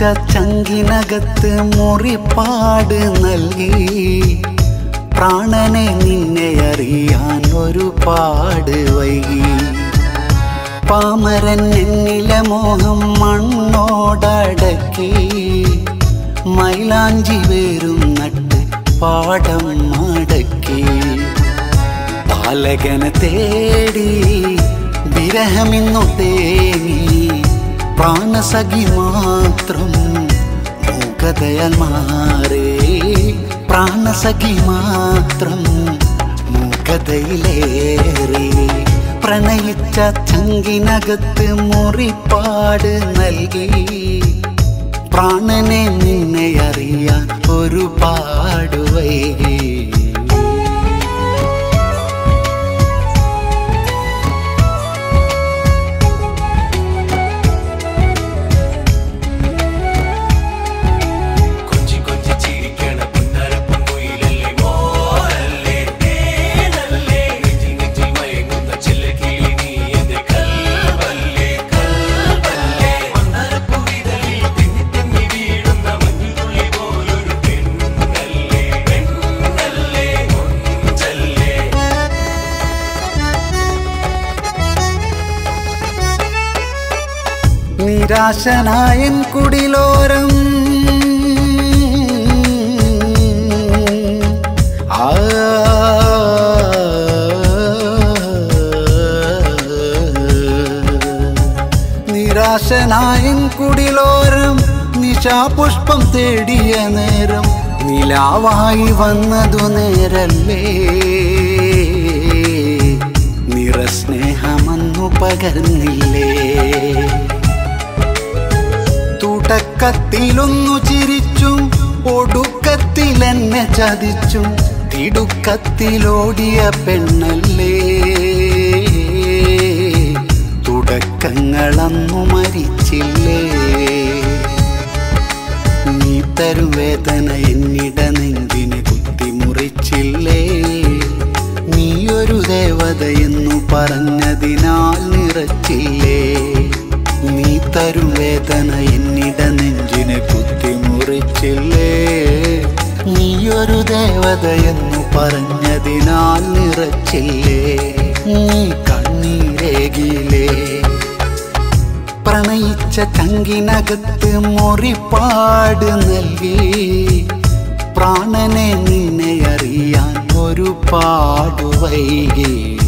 ചങ്കിനകത്ത് മുറിപ്പാട് നൽകി പ്രാണനെ നിന്നെ അറിയാൻ ഒരുപാട് വൈകി പാമരൻ എന്നിലെ മോഹം മണ്ണോടടക്കി മൈലാഞ്ചി വേരും നട്ട് പാടം മടക്കി പാലകനെ തേടി വിരഹമിന്നു തേങ്ങി പ്രാണസഖി മാത്രം മൂകതയാൽ മാറേ പ്രാണസഖി മാത്രം മൂകതയിലേറി പ്രണയിച്ച ചങ്കിനകത്ത് മുറിപ്പാട് നൽകി പ്രാണനെ നിന്നെ അറിയാൻ ഒരുപാട് വൈകി കൊഞ്ചി കൊഞ്ചി ചിരിക്കണ പുന്നരപ്പുമുയിലല്ലേ മോരല്ലേ തേനല്ലേ നെഞ്ചിൽ നെഞ്ചിൽ മയങ്ങുന്ന ചില്ലക്കിളി നീ എന്റെ കൽവല്ലേ കൽവല്ലേ മന്ദരപ്പുവിതളിൽ തിങ്ങി തിങ്ങി വീഴുന്ന മഞ്ഞുതുള്ളി പോലൊരു പെണ്ണല്ലേ പെണ്ണല്ലേ കൊഞ്ചല്ലേ നിരാശനായൻ കുടിലോരം ആ നിരാശനായൻ കുടിലോരം നിശാപുഷ്പം തേടിയ നേരം നിലാവായി വന്നതു നേരല്ലേ നിറസ്നേഹമന്നു പകർന്നില്ലേ തുടക്കത്തിലൊന്നു ചിരിച്ചും ഒടുക്കത്തിൽ എന്നെ ചതിച്ചും തിടുക്കത്തിലോടിയ പെണ്ണല്ലേ തുടക്കങ്ങളന്നു മരിച്ചില്ലേ നീ തരും വേദന എന്നിട നെഞ്ചിനെ കുത്തിമുറിച്ചില്ലേ നീയൊരു ദേവതയെന്നു പറഞ്ഞതിനാൽ നിറച്ചില്ലേ നീ തരും വേദന എന്നിട നെഞ്ചിനെ കുത്തിമുറിച്ചില്ലേ നീയൊരു ദേവതയെന്നു പറഞ്ഞതിനാൽ നിറച്ചില്ലേ നീ കണ്ണീരേകിലേ പ്രണയിച്ച ചങ്കിനകത്ത് മുറിപ്പാട് നൽകി പ്രാണനെ നിന്നെ അറിയാൻ ഒരുപാട് വൈകി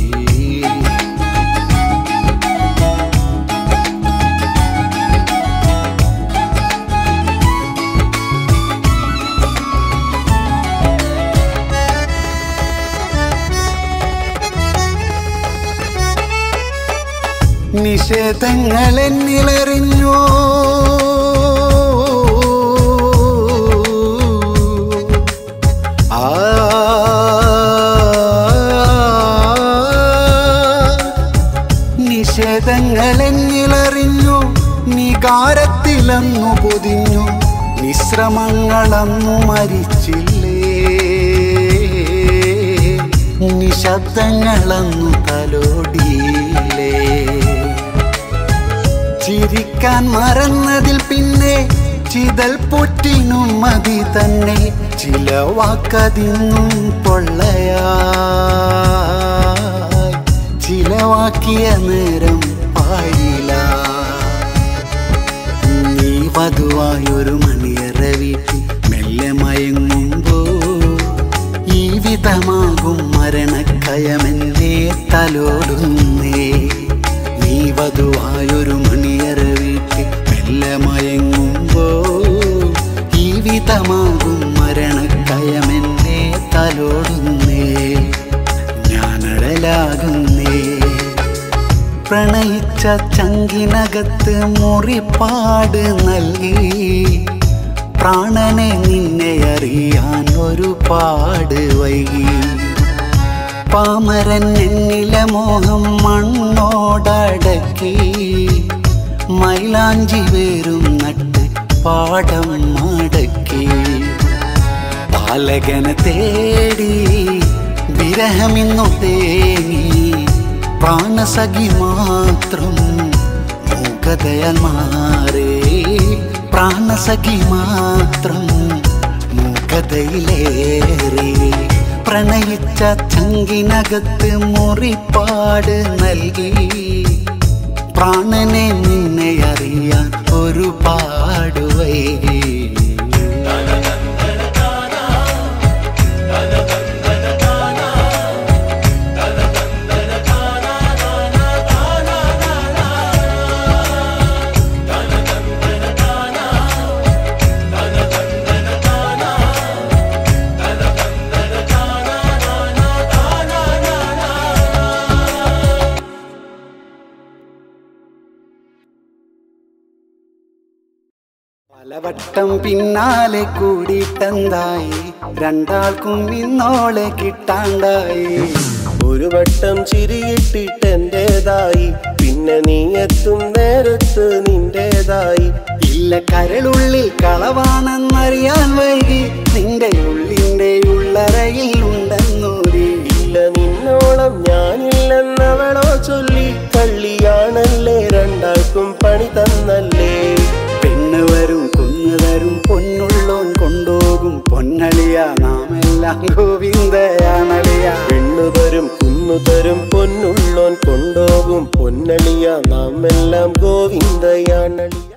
നിഷേധങ്ങൾ എന്നിലെറിഞ്ഞു ആ നിഷേധങ്ങൾ എന്നിലെറിഞ്ഞു നികാരത്തിലന്നു പൊതിഞ്ഞു വിശ്രമങ്ങളന്നു മരിച്ചില്ലേ നിശബ്ദങ്ങളന്നു തലോടിയില്ലേ ചിരിക്കാൻ മറന്നതിൽ പിന്നെ ചിതൽ പൊറ്റിനും മതി തന്നെ ചില വാക്കതിന്നും പൊള്ളയാ ചിലവാക്കിയ നേരം പാടില്ല നീ വധുവായൊരു മണിയറ വീട്ടിൽ മെല്ലെ മയങ്ങുമ്പോ ഈ വിധമാകും മരണക്കയമെന്നെ തലോടുന്നേ നീ വധുവായൊരു മണിയറ വീട്ടിൽ മെല്ലെ മയങ്ങുമ്പോ ഈ വിധമാകും മരണക്കയമെന്നെ തലോടുന്നേ ഞാനടലാകുന്നേ പ്രണയിച്ച ചങ്കിനകത്ത് മുറിപ്പാട് നൽകി പ്രാണനെ നിന്നെ അറിയാൻ ഒരുപാട് വൈകി പാമരൻ എന്നിലെ മോഹം മണ്ണോടടക്കി മൈലാഞ്ചി വേരും നട്ട് പാടം മടക്കി പാലകനെ തേടി വിരഹമിന്നു തേങ്ങി പ്രാണസഖി മാത്രം മൂകതയാൽ മാറേ പ്രാണസഖി മാത്രം മൂകതയിലേറി പ്രണയിച്ച ചങ്കിനകത്ത് മുറിപ്പാട് നൽകി പ്രാണനെ നിന്നെ അറിയാൻ ഒരുപാട് വൈകി പലവട്ടം പിന്നാലെ കൂടിയിട്ടെന്തായി രണ്ടാൾക്കും ഇന്നോളെ കിട്ടാണ്ടായി ഒരു വട്ടം ചിരിയിട്ടിട്ട് എന്റേതായി പിന്നെ നീ എത്തും നേരത്ത് നിന്റേതായി ഇല്ല കരളുള്ളിൽ കളവാണെന്നറിയാൻ വൈകി നിന്റെ ഉള്ളിന്റെ ഉള്ളറയിൽ ഉണ്ടെന്നൂരി ഇല്ല നിന്നോളം ഞാനില്ലെന്നവളോ ചൊല്ലി കള്ളിയാണല്ലേ രണ്ടാൾക്കും പണി തന്നല്ലേ പെണ്ണ് വരും കുന്നു തരും പൊന്നുള്ളോൻ കൊണ്ടുപോകും പൊന്നളിയ നാമെല്ലാം ഗോവിന്ദയാണളിയ പെണ്ണു തരും കുന്നു തരും പൊന്നുള്ളോൻ കൊണ്ടോകും പൊന്നളിയ നാം എല്ലാം ഗോവിന്ദയാണളിയ